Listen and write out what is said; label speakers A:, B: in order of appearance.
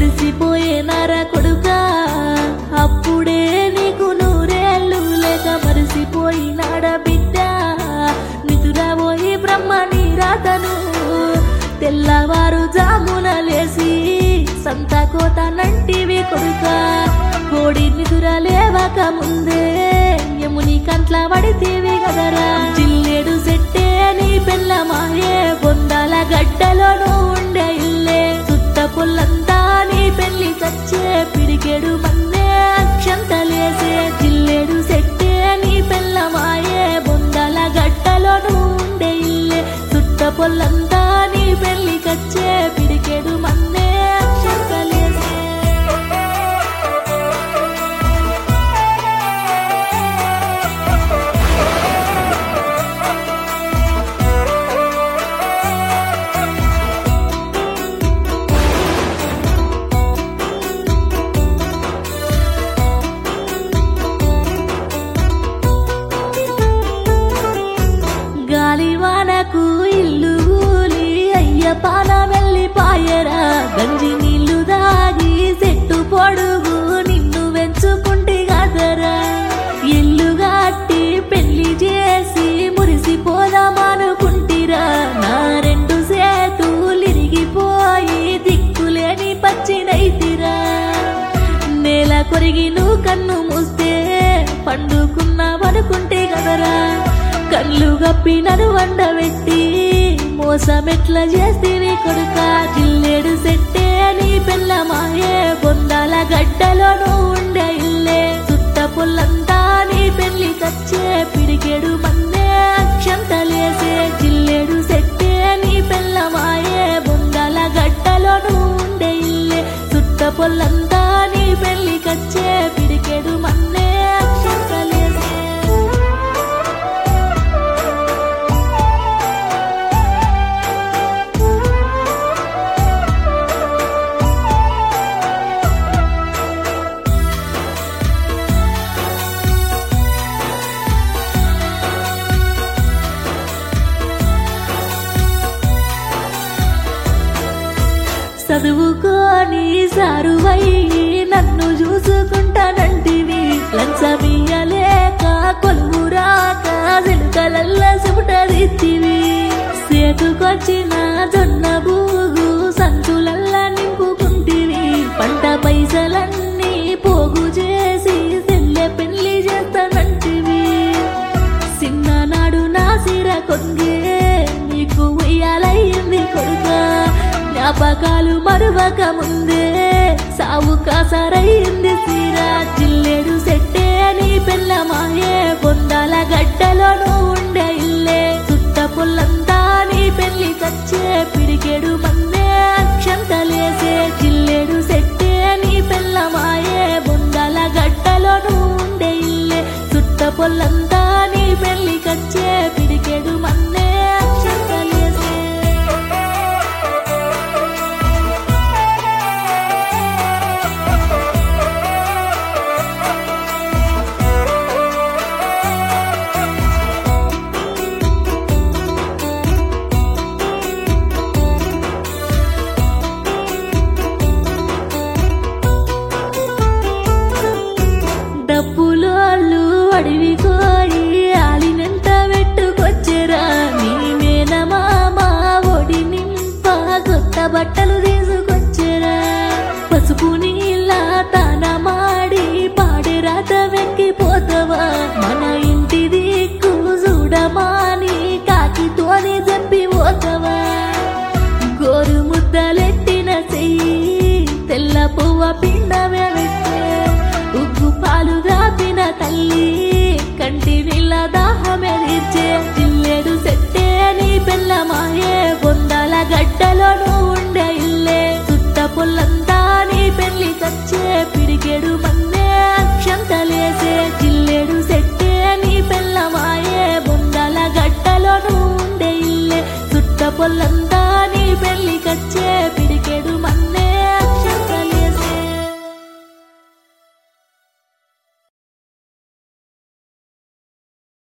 A: మురిసిపోయేనారా కొడుకా అప్పుడే నీకు నూరేళ్ళు లేక మరిసిపోయినాడ బిడ్డ నిదురబోయి బ్రహ్మ నీరాతను తెల్లవారు జామున లేసి సంత కోత నంటివి కొడుక కోడి నిదుర లేవక ముందే యముని కంట్ల పడితేవి కదరా జిల్లేడు సెట్టే నీ పెళ్ళమాయే బొందాల గడ్డలోనూ ఉండే ఇల్లే చుట్ట పుల్లంతా నీ పెళ్లి కచ్చే పిడికెడు మందే అక్షంతలేసే జిల్లేడు సెట్టే నీ పెళ్ళమాయే బొందాల గడ్డలోనూ ఉండే ఇల్లే చుట్ట పొల్లంతా నీ పెళ్లి కచ్చే పిడికెడు మందే అక్షంతలేసే గాలివానకు ఇల్లు కూలి అయ్య పాన వెళ్ళిపాయరా గంజి నీళ్లు దాగి చెట్టు పొడుగు నిన్ను వెంచుకుంటే కదరా ఇల్లు గట్టి పెళ్లి చేసి మురిసిపోదామనుకుంటిరా నా రెండు సేతులిరిగిపోయి దిక్కులేని పచ్చినైతిరా నేల కొరిగి నువ్వు కన్ను మూస్తే పండుకున్నావనుకుంటే కదరా కళ్ళు గప్పి నన్ను వండబెట్టి మోసమెట్లా చేస్తేవి కొడుక జిల్లేడు సెట్టే నీ పిల్లమాయే బొందాల గడ్డలోనూ ఉండే ఇల్లే చుట్ట పుల్లంతా నీ పెళ్లి కచ్చే పిడికెడు మందే అక్షంతలేసే జిల్లేడు సెట్టే నీ పిల్లమాయే బొందాల గడ్డలోనూ ఉండే ఇల్లే చుట్ట పొల్లంతా నీ పెళ్లి కచ్చే పిడికెడు మందే అక్షంతలేసే చదువుకోని సారువై నన్ను చూసుకుంటానంటివి లంచమియ్యలేక కొలువురాక సిలుకలల్ల సిముటదిత్తివి సేతుకొచ్చిన జొన్న బూగు సంచులల్ల నింపుకుంటివి పంట పైసలన్నీ పోగు చేసి సెల్లె పెళ్లి చేస్తానంటివి చిన్ననాడు నా సిర కొంగే నీకు ఉయ్యాలయ్యింది కొడుక జ్ఞాపకాలు మరువక ముందే సావు కాసరయ్యింది సిరా జిల్లేడు సెట్టే నీ పిల్లమాయే బొందాల గడ్డలోనూ ఉండే ఇల్లే చుట్ట పుల్లంతా నీ పెళ్లి కచ్చే పిడికెడు మందే అక్షంతలేసే జిల్లేడు సెట్టే నీ పిల్లమాయే బొందాల గడ్డలోనూ ఉండే ఇల్లే చుట్ట పొల్లంతా నీ పెళ్లి కచ్చే పిడికెడు మందే అక్షంతలేసే డబ్బులోళ్ళు అడివి కోరి ఆలినంట పెట్టుకొచ్చెరా నీ మేనమామ ఒడి నింప కొత్త బట్టలు తీసుకొచ్చెరా పసుపు నీళ్ళ తాన మాడి పాడి రాత వెక్కిపోతావా మన ఇంటి దిక్కు చూడమాని కాకితోని చెప్పి పోతావా గోరు ముద్దలెట్టిన చెయ్యి తెల్ల పువ్వ పిండమే పెట్టే ఉగ్గు పాలు రాపిన తల్లి కంటి నీళ్ళ దాహమే తీర్చే జిల్లేడు సెట్టే నీ పిల్లమాయే బొందాల గడ్డలోనూ ఉండే ఇల్లే చుట్ట పుల్లంతా నీ పెళ్లి కచ్చే పిడికెడు మందే అక్షంతలేసే జిల్లేడు సెట్టే నీ పిల్లమాయే బొందాల గడ్డలోనూ ఉండే ఇల్లే చుట్ట పొల్లంతా నీ పెళ్లి కచ్చే